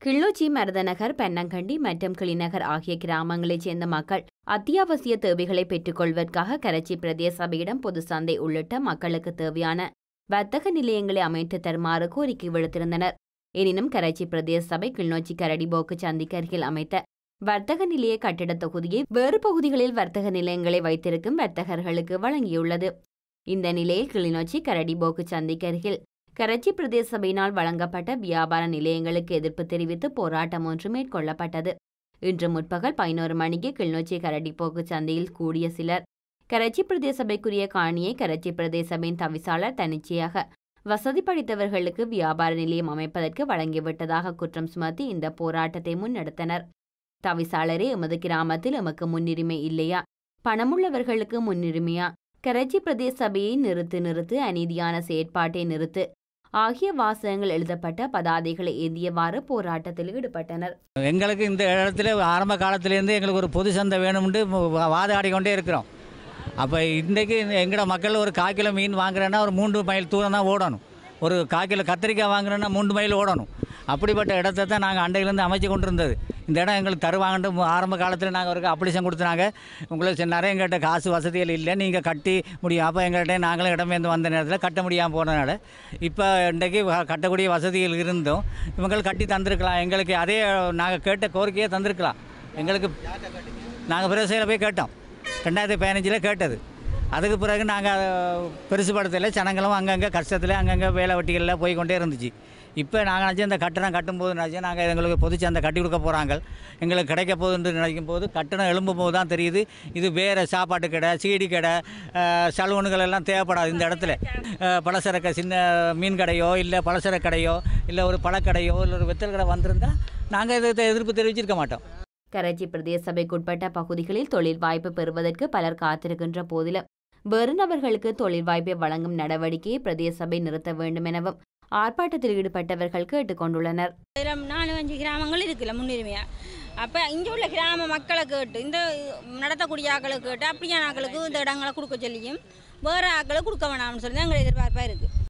கிள்ளோச்சி மருதநகர் பென்னங்கண்டி மற்றும் கிளிநகர் ஆகிய கிராமங்களைச் சேர்ந்த மக்கள் அத்தியாவசிய தேவைகளை பெற்றுக்கொள்வதற்காக கரைச்சி பிரதேச சபையிடம் பொது சந்தை உள்ளிட்ட மக்களுக்கு தேவையான வர்த்தக நிலையங்களை அமைத்து தருமாறு கோரிக்கை விடுத்திருந்தனர் எனினும் கரைச்சி பிரதேச சபை கிளிநொச்சி கரடிபோக்கு சந்திக்கு அருகில் அமைத்த வர்த்தக நிலைய கட்டிடத் தொகுதியை வேறு பகுதிகளில் வர்த்தக நிலையங்களை வைத்திருக்கும் வர்த்தகர்களுக்கு வழங்கியுள்ளது இந்த நிலையில் கிளிநொச்சி கரடிபோக்கு சந்திக்கு அருகில் கரைச்சி பிரதேச சபையினால் வழங்கப்பட்ட வியாபார நிலையங்களுக்கு எதிர்ப்பு தெரிவித்து போராட்டம் ஒன்று மேற்கொள்ளப்பட்டது இன்று முற்பகல் பதினோரு மணிக்கு கிளிநொச்சி கரடிப்போக்கு சந்தையில் கூடிய சிலர் கரைச்சி பிரதேச சபைக்குரிய காணியை கரைச்சி பிரதேச சபையின் தவிசாளர் தனிச்சையாக வசதி படைத்தவர்களுக்கு வியாபார நிலையம் அமைப்பதற்கு வழங்கிவிட்டதாக குற்றம் சுமத்தி இந்த போராட்டத்தை முன்னெடுத்தனர் தவிசாளரே எமது கிராமத்தில் எமக்கு முன்னுரிமை இல்லையா பணமுள்ளவர்களுக்கு முன்னுரிமையா கரைச்சி பிரதேச சபையை நிறுத்து நிறுத்து அநீதியான செயற்பாட்டை நிறுத்து ஆகிய வாசகங்கள் எழுதப்பட்ட பதாதைகளை ஏந்தியவாறு போராட்டத்தில் ஈடுபட்டனர் எங்களுக்கு இந்த இடத்துல ஆரம்ப காலத்திலேருந்து எங்களுக்கு ஒரு பொது சந்தை வேணும்னு வா- வாதாடி கொண்டே இருக்கிறோம் அப்போ இன்றைக்கு எங்களோட மக்கள் ஒரு கால் கிலோ மீன் வாங்குறேன்னா ஒரு மூன்று மைல் தூரம் தான் ஓடணும் ஒரு கால் கிலோ கத்திரிக்காய் வாங்குறேன்னா மூன்று மைல் ஓடணும் அப்படிப்பட்ட இடத்தை தான் நாங்கள் அண்டையிலேருந்து அமைச்சு கொண்டு இருந்தது இந்த இடம் எங்களுக்கு தருவாங்கன்ட்டு மு- ஆரம்ப காலத்தில் நாங்கள் ஒரு அப்ளிகேஷன் கொடுத்தாங்க உங்களுக்கு சரி, நிறைய எங்கள்கிட்ட காசு வசதிகள் இல்லை நீங்கள் கட்டி முடியும் அப்போ எங்கள்கிட்ட நாங்களும் இடமேந்து வந்த நேரத்தில் கட்ட முடியாமல் போனனால இப்போ இன்றைக்கு வ- கட்டக்கூடிய வசதிகள் இருந்தும் இவங்க கட்டி தந்திருக்கலாம் எங்களுக்கு அதே நாங்கள் கேட்ட கோரிக்கையை தந்திருக்கலாம் எங்களுக்கு நாங்கள் பிரதேசத்தில் போய் கேட்டோம் ரெண்டாயிரத்தி பதினஞ்சில் கேட்டது அதுக்கு பிறகு நாங்கள் பெருசுபடுத்தலை ஜனங்களும் அங்கங்கே கஷ்டத்தில் அங்கங்கே வேலை வெட்டிகளில் போய் கொண்டே இருந்துச்சு இப்போ நாங்கள் நினச்சி இந்த கட்டணம் கட்டும்போது நினச்சி நாங்கள் எங்களுக்கு பொது சந்தை கட்டி கொடுக்க போகிறாங்க எங்களுக்கு கிடைக்க போகுதுன்னு நினைக்கும் போது கட்டணம் எழும்பும் போது தான் தெரியுது இது வேறு சாப்பாட்டு கடை சீடி கடை அஹ், சலூனுகள் எல்லாம் தேவைப்படாது இந்த இடத்துல அஹ், பலசரக்கு சின்ன மீன் கடையோ இல்லை பலசரக்கு கடையோ இல்லை ஒரு பழக்கடையோ இல்லை ஒரு வெத்தல் கடை வந்திருந்தா நாங்கள் இதை எதிர்ப்பு தெரிவிச்சிருக்க மாட்டோம் கரைச்சி பிரதேச சபைக்குட்பட்ட பகுதிகளில் தொழில் வாய்ப்பு பெறுவதற்கு பலர் காத்திருக்கின்ற போதிலும் வேறு நபர்களுக்கு தொழில் வாய்ப்பை வழங்கும் நடவடிக்கையை பிரதேச சபை நிறுத்த வேண்டும் எனவும் ஆர்ப்பாட்டத்தில் ஈடுபட்டவர்கள் கேட்டுக்கொண்டுள்ளனர் ஆயிரம் நாலு அஞ்சு கிராமங்கள் இருக்குல்ல முன்னுரிமையா அப்போ இங்கே உள்ள கிராம மக்களை கேட்டு இந்த நடத்தக்கூடிய ஆக்களை கேட்டு அப்படியான ஆக்களுக்கு இந்த இடங்களை கொடுக்க சொல்லியும் வேறு ஆக்களை கொடுக்க வேணாம்னு சொல்லி தான் எங்கள் எதிர்பார்ப்பாக இருக்குது